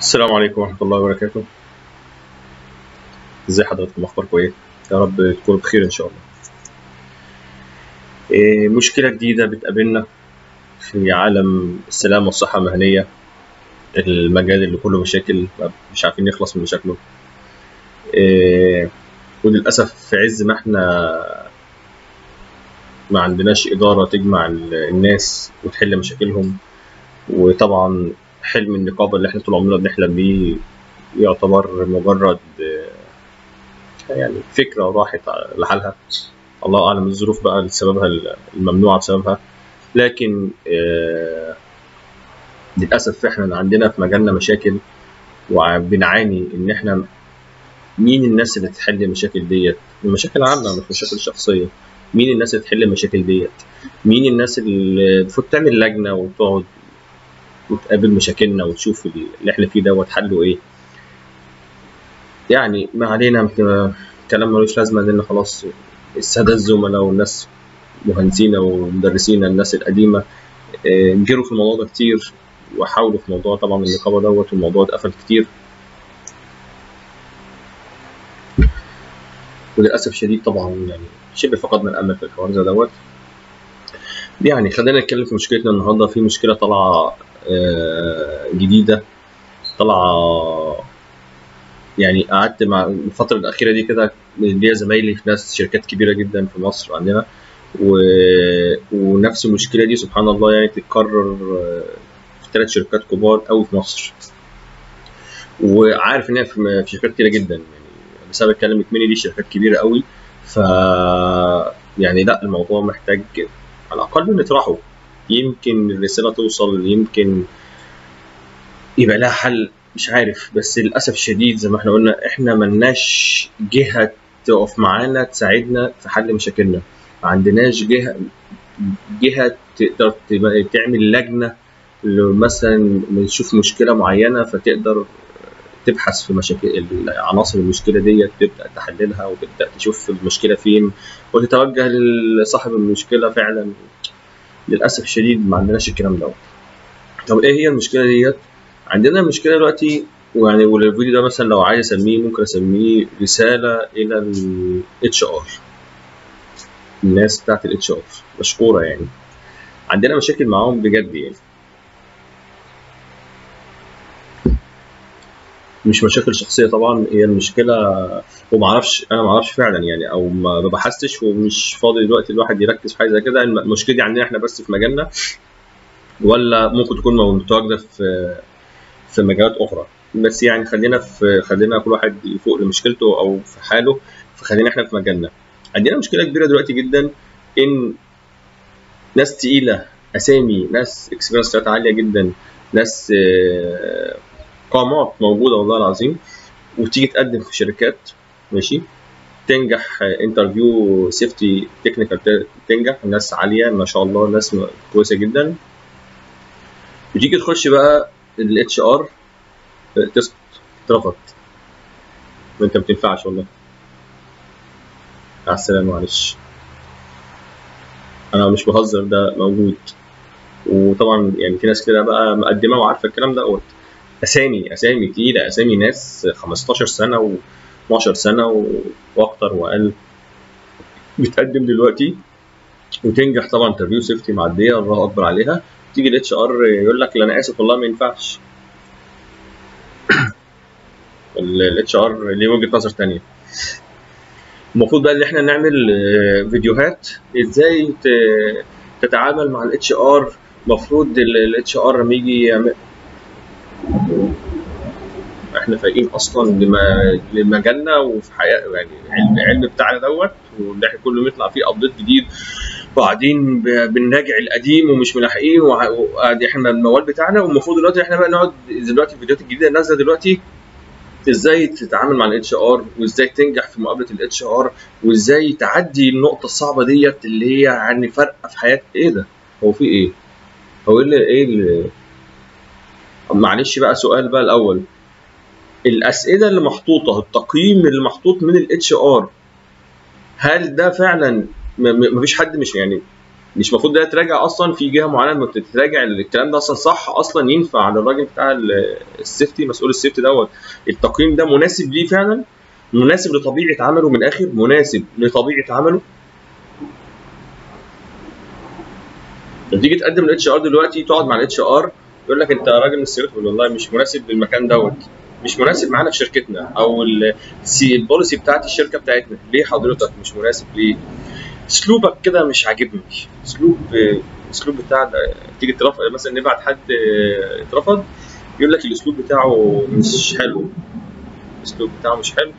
السلام عليكم ورحمة الله وبركاته ازي حضراتكم اخباركم ايه يا رب تكونوا بخير ان شاء الله إيه مشكلة جديدة بتقابلنا في عالم السلامة والصحة المهنية المجال اللي كله مشاكل مش عارفين نخلص من مشاكله إيه وللأسف في عز ما احنا ما عندناش إدارة تجمع الناس وتحل مشاكلهم وطبعا حلم النقابة اللي احنا طول عمرنا بنحلم بيه يعتبر مجرد يعني فكرة راحت لحالها الله أعلم الظروف بقى اللي سببها الممنوعة بسببها لكن للأسف احنا عندنا في مجالنا مشاكل وبنعاني إن احنا مين الناس اللي تحل المشاكل ديت المشاكل عامة مش مشاكل شخصية مين الناس اللي تحل المشاكل ديت مين الناس اللي المفروض تعمل لجنة وتقعد وتقابل مشاكلنا وتشوف اللي احنا فيه دوت حله ايه يعني ما علينا كلام ملوش لازمه لان خلاص الساده الزملاء والناس مهندسينا ومدرسينا الناس القديمه جروا في الموضوع ده كتير وحاولوا في موضوع طبعا النقابه دوت والموضوع اتقفل كتير وللاسف الشديد طبعا يعني شبه فقدنا الامل في الحوار زي دوت يعني خلينا نتكلم في مشكلتنا النهارده في مشكله طالعه جديده طالعه يعني قعدت مع الفتره الاخيره دي كده ليا زمايلي في ناس شركات كبيره جدا في مصر عندنا و... ونفس المشكله دي سبحان الله يعني تتكرر في ثلاث شركات كبار قوي في مصر وعارف ان هي في شركات كتيره جدا يعني بسبب كلمه مني دي شركات كبيره قوي ف يعني لا الموضوع محتاج على الاقل نطرحه يمكن الرساله توصل يمكن يبقى لها حل مش عارف بس للاسف الشديد زي ما احنا قلنا احنا ملناش جهه تقف معانا تساعدنا في حل مشاكلنا ما عندناش جهه جهه تقدر تعمل لجنه مثلا نشوف مشكله معينه فتقدر تبحث في مشاكل عناصر المشكله ديت تبدا تحللها وتبدا تشوف المشكله فين وتتوجه لصاحب المشكله فعلا للاسف الشديد ما عندناش الكلام دوت طب ايه هي المشكله ديت عندنا مشكله دلوقتي ويعني والفيديو ده مثلا لو عايز اسميه ممكن اسميه رساله الى الاتش ار الناس بتاعت الاتش ار مشكوره يعني عندنا مشاكل معاهم بجد يعني مش مشاكل شخصيه طبعا هي المشكله ومعرفش انا معرفش فعلا يعني او ما بحثتش ومش فاضي دلوقتي الواحد يركز في حاجه زي كده المشكله دي عندنا احنا بس في مجالنا ولا ممكن تكون متواجده في في مجالات اخرى بس يعني خلينا في خلينا كل واحد يفوق لمشكلته او في حاله فخلينا احنا في مجالنا عندنا مشكله كبيره دلوقتي جدا ان ناس تقيله اسامي ناس اكسبيرينس عاليه جدا ناس قامات موجوده والله العظيم وتيجي تقدم في شركات ماشي تنجح انترفيو سيفتي تكنيكال تنجح ناس عاليه ما شاء الله ناس كويسه جدا وتيجي تخش بقى الاتش ار تسقط اترفض وانت ما بتنفعش والله مع السلامه معلش انا مش بهزر ده موجود وطبعا يعني في ناس كده بقى مقدمه وعارفه الكلام دوت اسامي اسامي تقيله اسامي ناس 15 سنه و12 سنه واكتر واقل بتقدم دلوقتي وتنجح طبعا انترفيو سيفتي معديه الله اكبر عليها تيجي الاتش ار يقول لك لا انا اسف والله ما ينفعش الاتش ار ليه وجهه نظر ثانيه المفروض بقى ان احنا نعمل فيديوهات ازاي تتعامل مع الاتش ار المفروض الاتش ار لما يجي يعمل احنا فايقين اصلا لمجالنا وفي حياه يعني العلم العلم بتاعنا دوت واللي احنا كل ما يطلع فيه ابديت جديد وقاعدين بنراجع القديم ومش ملاحقين وادي احنا الموال بتاعنا والمفروض دلوقتي احنا بقى نقعد دلوقتي الفيديوهات الجديده نازله دلوقتي ازاي تتعامل مع الاتش ار وازاي تنجح في مقابله الاتش ار وازاي تعدي النقطه الصعبه ديت اللي هي يعني فارقه في حياه ايه ده هو في ايه هو ايه اللي ايه اللي معلش بقى سؤال بقى الاول الاسئله اللي محطوطه التقييم اللي محطوط من الاتش ار هل ده فعلا مفيش حد مش يعني مش المفروض ده تراجع اصلا في جهه معينه بتتراجع الكلام ده اصلا صح اصلا ينفع للراجل بتاع ال- السيفتي مسؤول السيفتي دوت التقييم ده مناسب ليه فعلا مناسب لطبيعه عمله من الاخر مناسب لطبيعه عمله لما تيجي تقدم الاتش ار دلوقتي تقعد مع الاتش ار يقول لك انت راجل من السيرت تقول والله مش مناسب للمكان دوت مش مناسب معانا في شركتنا او ال- السي- البوليسي بتاعت الشركه بتاعتنا ليه حضرتك مش مناسب ليه اسلوبك كده مش عاجبني اسلوب الاسلوب بتاع ده تيجي ترفض مثلا نبعت حد اه، اترفض يقول لك الاسلوب بتاعه مش حلو الاسلوب بتاعه مش حلو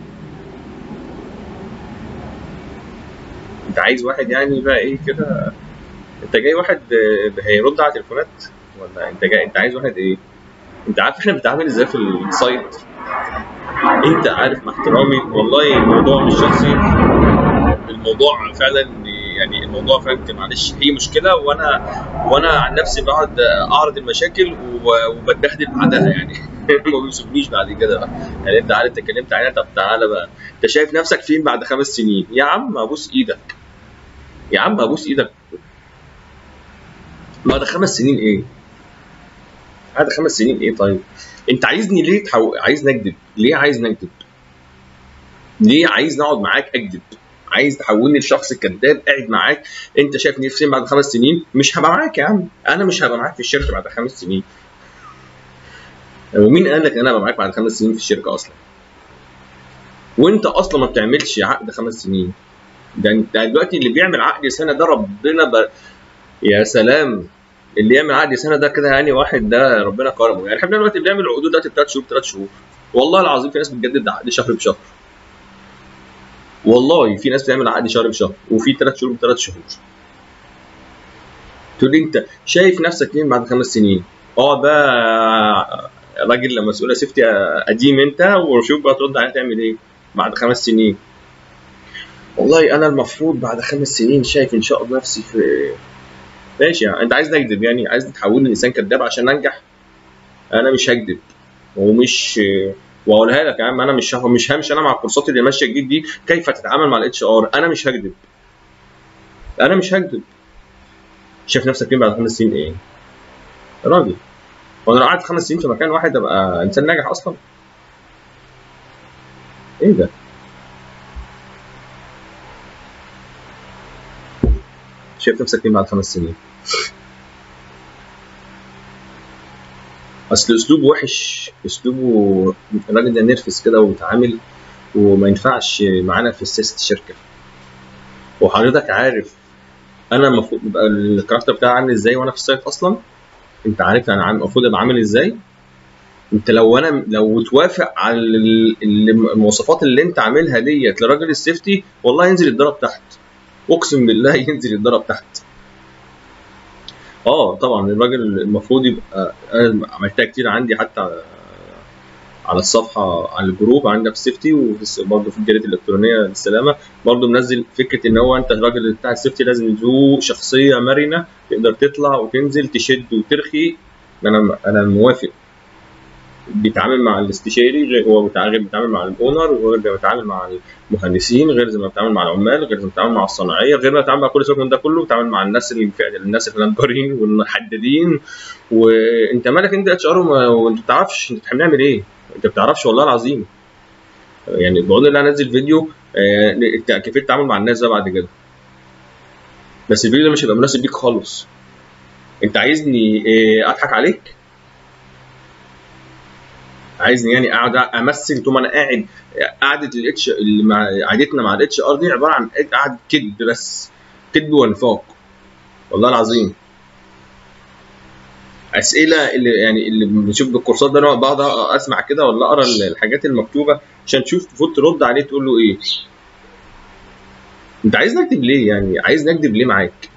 انت عايز واحد يعني بقى ايه كده انت جاي واحد اه، هيرد على تليفونات ولا انت جاي انت عايز واحد ايه انت عارف احنا بنتعامل ازاي في السايت انت عارف مع احترامي والله الموضوع مش شخصي الموضوع فعلا يعني الموضوع فعلا معلش هي مشكله وانا وانا عن نفسي بقعد اعرض المشاكل و- وبتبهدل بعدها يعني ما بيسيبنيش بعد كده بقى يعني انت عارف انت اتكلمت علينا طب تعالى بقى انت شايف نفسك فين بعد خمس سنين يا عم ابوس ايدك يا عم ابوس ايدك بعد خمس سنين ايه؟ بعد خمس سنين ايه طيب؟ انت عايزني ليه تحو... عايز نكذب؟ ليه عايز نكذب؟ ليه عايز نقعد معاك اكذب؟ عايز تحولني لشخص كذاب قاعد معاك انت شايف نفسي بعد خمس سنين مش هبقى معاك يا عم انا مش هبقى معاك في الشركه بعد خمس سنين ومين قال لك ان انا هبقى معاك بعد خمس سنين في الشركه اصلا وانت اصلا ما بتعملش عقد خمس سنين ده انت دلوقتي اللي بيعمل عقد سنه ده ربنا ب... يا سلام اللي يعمل عقد سنه ده كده يعني واحد ده ربنا كرمه يعني احنا دلوقتي بنعمل عقود دلوقتي بثلاث شهور ثلاث شهور والله العظيم في ناس بتجدد عقد شهر بشهر والله في ناس بتعمل عقد شهر بشهر وفي ثلاث شهور بثلاث شهور تقول لي انت شايف نفسك فين بعد خمس سنين اه بقى راجل لما مسؤول سيفتي قديم انت وشوف بقى ترد عليه تعمل ايه بعد خمس سنين والله انا المفروض بعد خمس سنين شايف ان شاء الله نفسي في ماشي يعني انت عايز نكذب يعني عايز تحولني لانسان كذاب عشان انجح انا مش هكذب ومش واقولها لك يا عم انا مش مش همشي انا مع الكورسات اللي ماشيه جديد دي كيف تتعامل مع الاتش ار انا مش هكذب انا مش هكذب شايف نفسك فين بعد خمس سنين ايه؟ يا راجل هو انا لو قعدت خمس سنين في مكان واحد ابقى انسان ناجح اصلا؟ ايه ده؟ شايف نفسك فين بعد خمس سنين؟ اصل اسلوبه وحش اسلوبه الراجل ده نرفز كده وبيتعامل وما ينفعش معانا في سياسه الشركه وحضرتك عارف انا المفروض يبقى الكاركتر بتاعي عامل ازاي وانا في السايت اصلا انت عارف انا عام- المفروض ابقى عامل ازاي انت لو انا لو توافق على ال- ال- المواصفات اللي انت عاملها ديت لراجل السيفتي والله ينزل يتضرب تحت اقسم بالله ينزل يتضرب تحت اه طبعا الراجل المفروض يبقى انا عملتها كتير عندي حتى على على الصفحه على الجروب عندنا في السيفتي وبرضه في الجريده الالكترونيه للسلامه برضه منزل فكره ان هو انت الراجل بتاع السيفتي لازم ذو شخصيه مرنه تقدر تطلع وتنزل تشد وترخي انا انا موافق بيتعامل مع الاستشاري غير هو بيتع- غير بيتعامل مع الاونر وغير ما بيتعامل مع المهندسين غير زي ما بيتعامل مع العمال غير زي ما بيتعامل مع الصناعيه غير ما بيتعامل مع كل سيبك من ده كله بيتعامل مع الناس اللي الناس الهندرين والمحددين وانت مالك انت اتش ار وانت ما بتعرفش انت بنعمل ايه انت ما بتعرفش والله العظيم يعني بقول لي انزل فيديو آه، كيفيه التعامل مع الناس ده بعد كده بس الفيديو ده مش هيبقى مناسب ليك خالص انت عايزني آه، اضحك عليك عايزني يعني اقعد امثل طول ما انا قاعد قعده الاتش اللي مع قعدتنا مع الاتش ار دي عباره عن قعده كذب بس كذب ونفاق والله العظيم اسئله اللي يعني اللي بنشوف بالكورسات ده انا بقعد اسمع كده ولا اقرا الحاجات المكتوبه عشان تشوف المفروض ترد عليه تقول له ايه انت عايز نكتب ليه يعني عايز نكتب ليه معاك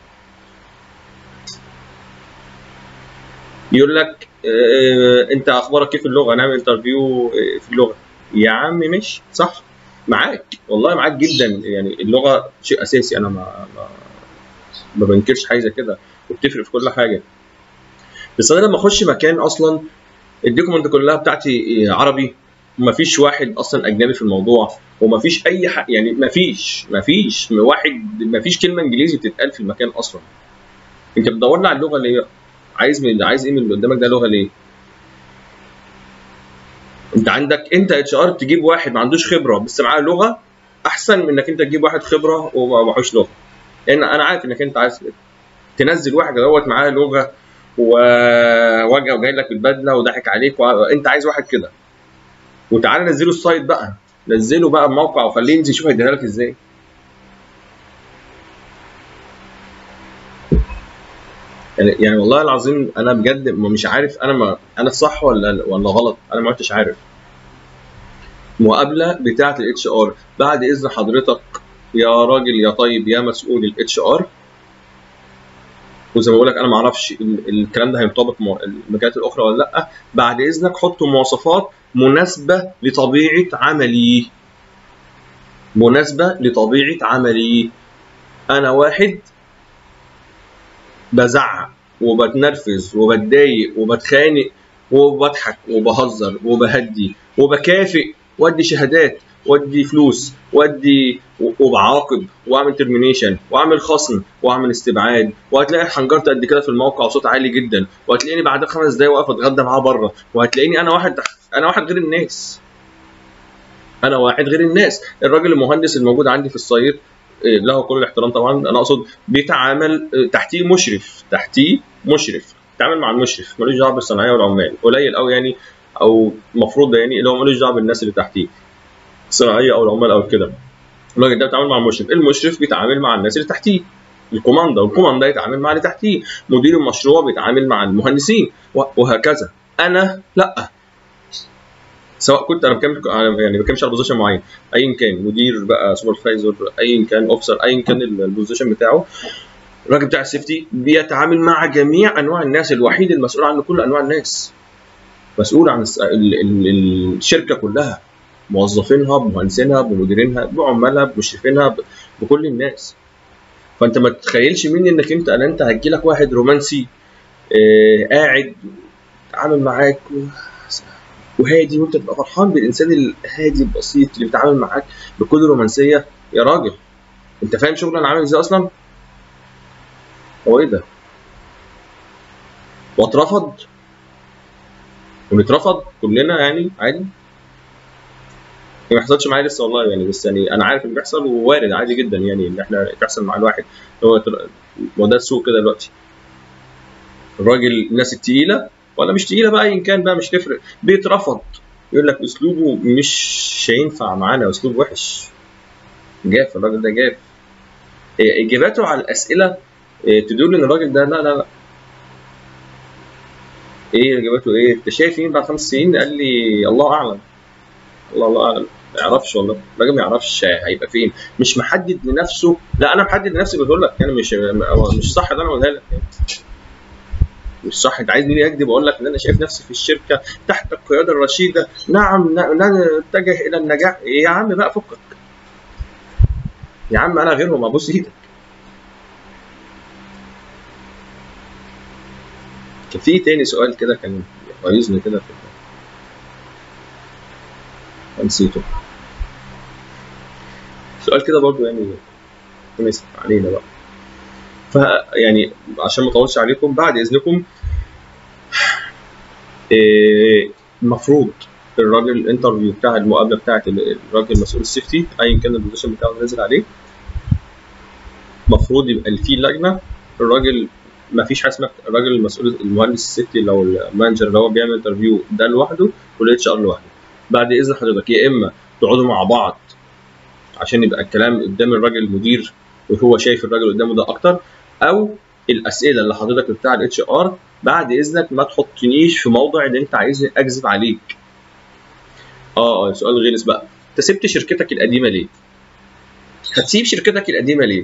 يقول لك اه انت اخبارك كيف في اللغه نعمل انترفيو في اللغه يا عم ماشي صح معاك والله معاك جدا يعني اللغه شيء اساسي انا ما ما, ما بنكرش حاجه زي كده وبتفرق في كل حاجه بس انا لما اخش مكان اصلا الدوكيمنت كلها بتاعتي عربي ومفيش واحد اصلا اجنبي في الموضوع ومفيش اي حق يعني مفيش مفيش واحد مفيش كلمه انجليزي بتتقال في المكان اصلا انت بتدور لي على اللغه ليه عايز من عايز ايه من اللي قدامك ده لغه ليه انت عندك انت اتش ار تجيب واحد ما عندوش خبره بس معاه لغه احسن من انك انت تجيب واحد خبره وما معهوش لغه لان انا عارف انك انت عايز تنزل واحد دوت معاه لغه وواجه وجاي لك بالبدله وضحك عليك وانت عايز واحد كده وتعالى نزله السايت بقى نزله بقى بموقع وخليه ينزل يشوف هيديها لك ازاي يعني يعني والله العظيم انا بجد مش عارف انا ما انا الصح ولا ولا غلط انا ما كنتش عارف مقابله بتاعه الاتش ار بعد اذن حضرتك يا راجل يا طيب يا مسؤول الاتش ار وزي ما بقول لك انا ما اعرفش الكلام ده هينطبق المجالات الاخرى ولا لا بعد اذنك حط مواصفات مناسبه لطبيعه عملي مناسبه لطبيعه عملي انا واحد بزعق وبتنرفز وبتضايق وبتخانق وبضحك وبهزر وبهدي وبكافئ وادي شهادات وادي فلوس وادي وبعاقب واعمل ترمينيشن واعمل خصم واعمل استبعاد وهتلاقي حنجرت قد كده في الموقع وصوت عالي جدا وهتلاقيني بعد خمس دقايق واقف اتغدى معاه بره وهتلاقيني انا واحد انا واحد غير الناس انا واحد غير الناس الراجل المهندس الموجود عندي في السايت له كل الاحترام طبعا انا اقصد بيتعامل تحتيه مشرف تحتيه مشرف بيتعامل مع المشرف ملوش دعوه بالصناعيه والعمال قليل قوي يعني او المفروض يعني اللي هو ملوش دعوه بالناس اللي تحتيه الصناعيه او العمال او كده الراجل ده بيتعامل مع المشرف المشرف بيتعامل مع الناس اللي تحتيه الكوماندا والكوماندا يتعامل مع اللي تحتيه مدير المشروع بيتعامل مع المهندسين وهكذا انا لا سواء كنت انا بكمل يعني ما بكملش على بوزيشن معين ايا كان مدير بقى سوبرفايزر ايا كان اوفيسر ايا كان البوزيشن بتاعه الراجل بتاع السيفتي بيتعامل مع جميع انواع الناس الوحيد المسؤول عن كل انواع الناس مسؤول عن الشركه كلها موظفينها بمهندسينها بمديرينها بعمالها بمشرفينها بكل الناس فانت ما تتخيلش مني انك انت انا انت هتجي لك واحد رومانسي آه قاعد يتعامل معاك وهادي وانت تبقى فرحان بالانسان الهادي البسيط اللي بيتعامل معاك بكل رومانسيه يا راجل انت فاهم شغل انا عامل ازاي اصلا؟ هو ايه ده؟ واترفض ونترفض كلنا يعني عادي ما حصلش معايا لسه والله يعني بس يعني انا عارف اللي بيحصل ووارد عادي جدا يعني ان احنا تحصل مع الواحد هو هو ده السوق كده دلوقتي الراجل الناس التقيله ولا مش تقيله بقى ايا كان بقى مش تفرق بيترفض يقول لك اسلوبه مش هينفع معانا اسلوب وحش جاف الراجل ده جاف اجاباته على الاسئله تدل ان الراجل ده لا لا لا ايه اجابته ايه انت شايف مين بعد خمس سنين قال لي الله اعلم الله الله اعلم ما يعرفش والله الراجل ما يعرفش هيبقى فين مش محدد لنفسه لا انا محدد لنفسي بقول لك يعني مش مش صح اللي انا اقولها لك يعني. مش صح انت عايزني اكذب اقول لك ان انا شايف نفسي في الشركه تحت القياده الرشيده نعم نتجه الى النجاح يا عم بقى فكك يا عم انا غيرهم ابوس ايدك كان في تاني سؤال كده كان غيظني كده في نسيته سؤال كده برضو يعني يمسك علينا بقى فيعني عشان ما اطولش عليكم بعد اذنكم المفروض الراجل الانترفيو بتاع المقابله بتاعت الراجل مسؤول السيفتي ايا كان البوزيشن بتاعه نازل عليه المفروض يبقى في لجنه الراجل ما فيش حاجه اسمها الراجل المسؤول المهندس السيفتي لو المانجر اللي هو بيعمل انترفيو ده لوحده والاتش ار لوحده بعد اذن حضرتك يا اما تقعدوا مع بعض عشان يبقى الكلام قدام الراجل المدير وهو شايف الراجل قدامه ده اكتر او الاسئله اللي حضرتك بتاع الاتش ار بعد اذنك ما تحطنيش في موضع اللي انت عايزني اكذب عليك اه اه سؤال غلس بقى انت سبت شركتك القديمه ليه هتسيب شركتك القديمه ليه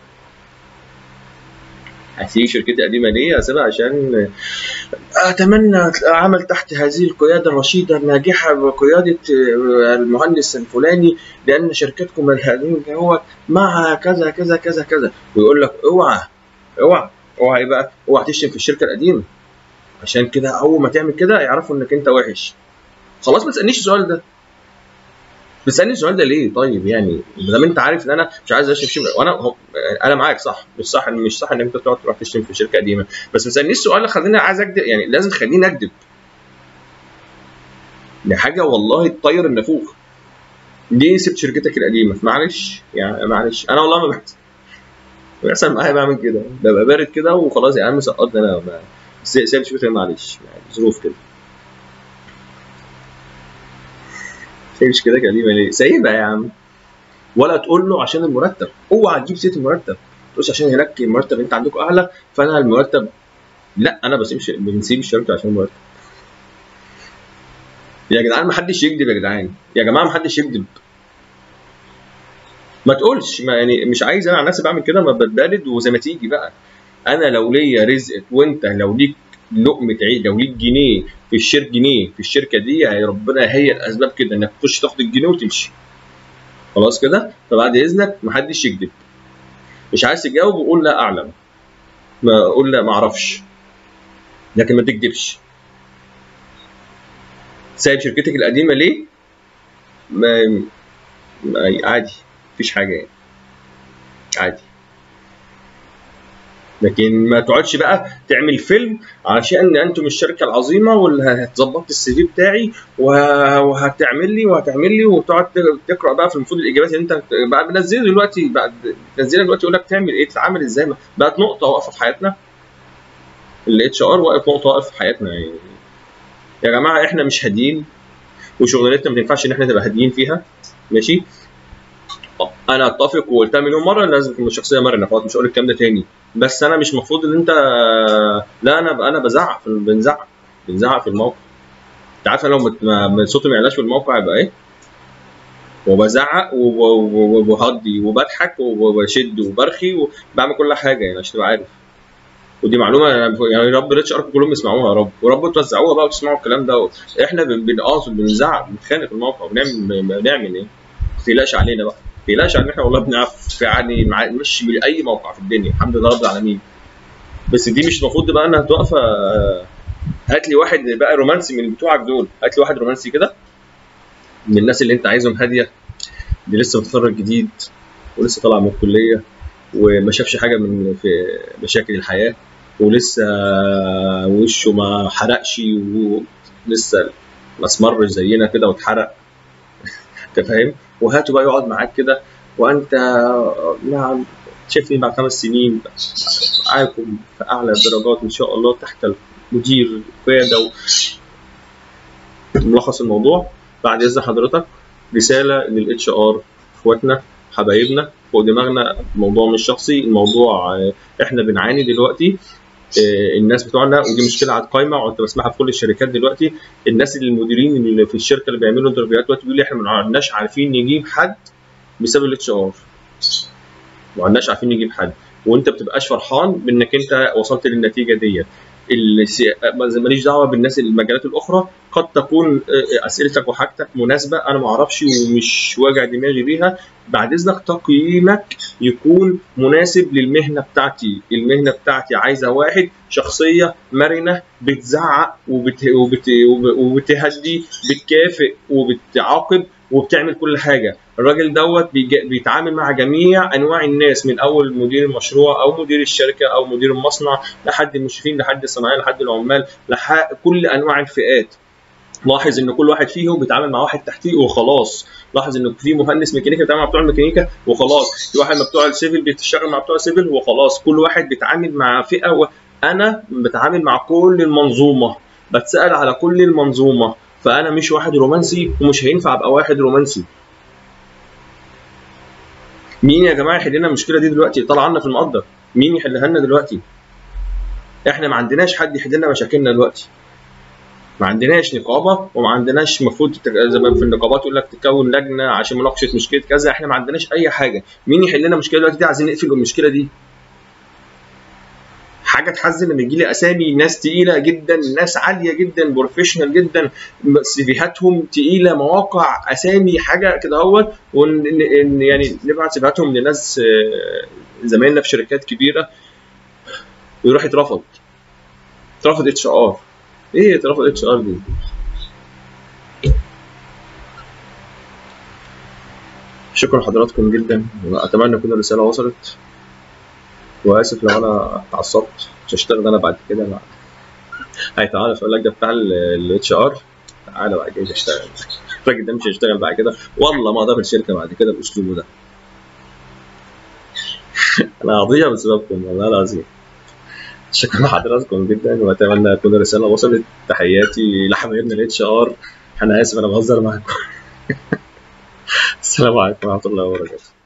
هسيب شركتي القديمة ليه؟ هسيبها عشان أتمنى أعمل تحت هذه القيادة الرشيدة الناجحة بقيادة المهندس الفلاني لأن شركتكم القديمة هو مع كذا كذا كذا كذا ويقول لك اوعى اوعى اوعى ايه بقى؟ اوعى تشتم في الشركة القديمة عشان كده أول ما تعمل كده يعرفوا إنك أنت وحش خلاص ما تسالنيش السؤال ده بتسالني السؤال ده ليه طيب يعني ما دام انت عارف ان انا مش عايز اشتم شتم وانا هو- انا معاك صح مش صح مش صح ان انت تقعد تروح تشتم في شركه قديمه بس ما تسالنيش السؤال اللي خليني عايز اكذب يعني لازم تخليني اكذب دي حاجه والله تطير النافوخ ليه سبت شركتك القديمه معلش يعني معلش انا والله ما بحث بيحصل معايا بعمل كده ببقى بارد كده وخلاص يا عم سقطني انا ما- سي- سايب شركتي معلش يعني ظروف كده سايب شركتك القديمه ليه؟ سايبها يا عم ولا تقول له عشان المرتب اوعى تجيب سيره المرتب تقولش عشان هناك المرتب انت عندكم اعلى فانا المرتب لا انا بسيب ش... بنسيب الشركه عشان المرتب يا جدعان ما حدش يكذب يا جدعان يا جماعه ما حدش يكذب ما تقولش ما يعني مش عايز انا عن نفسي بعمل كده ما بتبرد وزي ما تيجي بقى انا لو ليا رزق وانت لو ليك لقمه عيش لو ليك جنيه في الشركه جنيه في الشركه دي يعني ربنا هي الاسباب كده انك تخش تاخد الجنيه وتمشي خلاص كده فبعد اذنك محدش يكذب مش عايز تجاوب وقول لا اعلم ما قول لا ما اعرفش لكن ما تكذبش سايب شركتك القديمه ليه ما ما- عادي مفيش حاجه يعني عادي لكن ما تقعدش بقى تعمل فيلم عشان انتم الشركه العظيمه واللي هتظبط السي في بتاعي وه- وهتعمل لي وهتعمل لي وتقعد تقرا بقى في المفروض الاجابات اللي انت بقى بنزلها دلوقتي بعد بنزلها دلوقتي يقول لك تعمل ايه تتعامل ازاي بقت نقطه واقفه في حياتنا الاتش ار واقف نقطه واقفه في حياتنا يعني يا جماعه احنا مش هاديين وشغلانتنا ما تنفعش ان احنا نبقى هاديين فيها ماشي انا اتفق وقلتها مليون مره لازم تكون شخصيه مرنه خلاص مش هقول الكلام ده تاني بس انا مش المفروض ان انت لا انا انا بزعق في بنزعق بنزعق في الموقع انت عارف أنا لو مت- ما- ما صوتي ما يعلاش في الموقع يبقى ايه وبزعق وب- وب- وبهدي وبضحك وبشد وبرخي وبعمل كل حاجه يعني عشان تبقى عارف ودي معلومه يعني يا رب ريتش ارك كلهم يسمعوها يا رب ورب توزعوها بقى وتسمعوا الكلام ده احنا بن- بنقاصد بنزعق بنتخانق في الموقع وبنعمل بنعمل ايه ما تقلقش علينا بقى ما تقلقش علينا احنا والله بنعرف يعني مع- مش من اي موقع في الدنيا الحمد لله رب العالمين بس دي مش المفروض بقى انها توقف هات لي واحد بقى رومانسي من بتوعك دول هات لي واحد رومانسي كده من الناس اللي انت عايزهم هاديه دي لسه متخرج جديد ولسه طالع من الكليه وما شافش حاجه من في مشاكل الحياه ولسه وشه ما حرقش ولسه ما اسمرش زينا كده واتحرق انت فاهم وهاته بقى يقعد معاك كده وانت نعم شايفني بعد خمس سنين معاكم في اعلى الدرجات ان شاء الله تحت المدير قياده و... ملخص الموضوع بعد اذن حضرتك رساله للاتش ار اخواتنا حبايبنا فوق دماغنا الموضوع مش شخصي الموضوع آه، احنا بنعاني دلوقتي آه، الناس بتوعنا ودي مشكله على القايمه وانت بسمعها في كل الشركات دلوقتي الناس اللي المديرين اللي في الشركه اللي بيعملوا انترفيوهات دلوقتي بيقولوا احنا ما عدناش عارفين نجيب حد بسبب الاتش ار ما عدناش عارفين نجيب حد وانت بتبقاش فرحان بانك انت وصلت للنتيجه ديت السي- ماليش دعوه بالناس المجالات الاخرى قد تكون آه، اسئلتك وحاجتك مناسبه انا ما اعرفش ومش واجع دماغي بيها بعد اذنك تقييمك يكون مناسب للمهنه بتاعتي المهنه بتاعتي عايزه واحد شخصيه مرنه بتزعق وبت... وبت... وب- وبتهدي بتكافئ وبتعاقب وبتعمل كل حاجه الراجل دوت بيج... بيتعامل مع جميع انواع الناس من اول مدير المشروع او مدير الشركه او مدير المصنع لحد المشرفين لحد الصناعيه لحد العمال لحد كل انواع الفئات لاحظ ان كل واحد فيهم بيتعامل مع واحد تحتيه وخلاص لاحظ ان في مهندس ميكانيكا بيتعامل مع بتوع الميكانيكا وخلاص في واحد من بتوع السيفل بيشتغل مع بتوع السيفل وخلاص كل واحد بيتعامل مع فئه و... انا بتعامل مع كل المنظومه بتسال على كل المنظومه فانا مش واحد رومانسي ومش هينفع ابقى واحد رومانسي مين يا جماعه يحل لنا المشكله دي دلوقتي طالعه لنا في المقدر مين يحلها لنا دلوقتي احنا ما عندناش حد يحل لنا مشاكلنا دلوقتي ما عندناش نقابه وما عندناش المفروض تت- زي ما في النقابات يقول لك تكون لجنه عشان مناقشه مشكله كذا احنا ما عندناش اي حاجه مين يحل لنا المشكله دلوقتي دي عايزين نقفل المشكله دي حاجه تحزن لما يجي لي اسامي ناس تقيله جدا ناس عاليه جدا بروفيشنال جدا سيفيهاتهم تقيله مواقع اسامي حاجه كده اهوت ون ن- يعني نبعت سيفيهاتهم لناس آه، زمايلنا في شركات كبيره ويروح يترفض اترفض اتش ار ايه اترفض اتش ار دي شكرا لحضراتكم جدا واتمنى تكون الرساله وصلت واسف لو انا اتعصبت مش هشتغل انا بعد كده مع هي تعالى في اللجنه بتاع الاتش ار تعالى بعد كده مش هشتغل الراجل ده مش هيشتغل بعد كده والله ما اقدر الشركه بعد كده باسلوبه ده انا هضيع بسببكم والله العظيم شكرا لحضراتكم جدا واتمنى تكون الرساله وصلت تحياتي لحبايبنا الاتش ار انا اسف انا بهزر معاكم السلام عليكم ورحمه الله وبركاته